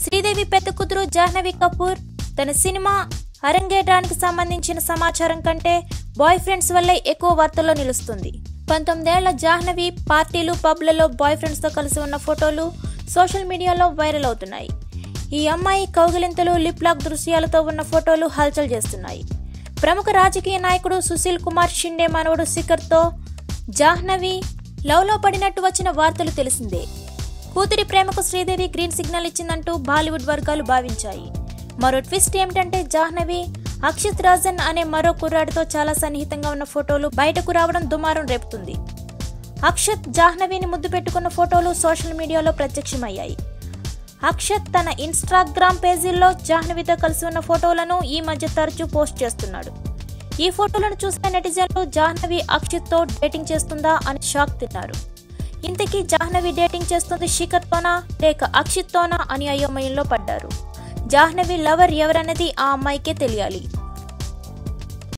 శ్రీదేవి పెద్ద కూతురు జాహ్నవి కపూర్ తన సినిమా అరంగేట్రానికి సంబంధించిన సమాచారం కంటే బాయ్ ఫ్రెండ్స్ వల్లే ఎక్కువ వార్తల్లో నిలుస్తుంది పంతొమ్మిదేళ్ల జాహ్నవి పార్టీలు పబ్లలో బాయ్ ఫ్రెండ్స్తో కలిసి ఉన్న ఫోటోలు సోషల్ మీడియాలో వైరల్ అవుతున్నాయి ఈ అమ్మాయి కౌగిలింతలు లిప్ లాక్ దృశ్యాలతో ఉన్న ఫోటోలు హల్చల్ చేస్తున్నాయి ప్రముఖ రాజకీయ నాయకుడు సుశీల్ కుమార్ షిండే మనవడు శిఖర్తో జాహ్నవి లవ్లో పడినట్టు వచ్చిన వార్తలు తెలిసిందే కూతురి ప్రేమకు శ్రీదేవి గ్రీన్ సిగ్నల్ ఇచ్చిందంటూ బాలీవుడ్ వర్గాలు భావించాయి మరో ట్విస్ట్ ఏమిటంటే జాహ్నవి అక్షిత్ రాజన్ అనే మరో కుర్రాడితో చాలా సన్నిహితంగా ఉన్న ఫోటోలు బయటకు రావడం దుమారం రేపుతుంది అక్షత్ జాహ్నవిని ముద్దు పెట్టుకున్న ఫోటోలు సోషల్ మీడియాలో ప్రత్యక్షమయ్యాయి అక్షత్ తన ఇన్స్టాగ్రామ్ పేజీల్లో జాహ్నవితో కలిసి ఉన్న ఫోటోలను ఈ మధ్య తరచూ పోస్ట్ చేస్తున్నాడు ఈ ఫోటోలను చూసిన నెటిజన్లు జాహ్నవి అక్షిత్తో డేటింగ్ చేస్తుందా అని షాక్ తిన్నారు ఇంతకీ జాహ్నవి డేటింగ్ చేస్తుంది శిఖర్తోనా లేక అక్షిత్తోనా అని అయోమయంలో పడ్డారు జాహ్నవి లవర్ ఎవరన్నది ఆ అమ్మాయికే తెలియాలి